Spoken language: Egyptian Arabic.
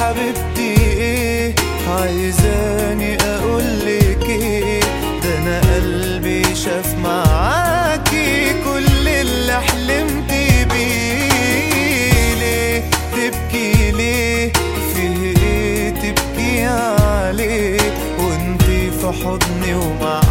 حبيبتي ايه عايزاني اقولك ايه ده انا قلبي شاف معاكي كل اللي حلمت بيه ليه تبكي ليه فيه ايه تبكي عليه وانتي في حضني ومعاكي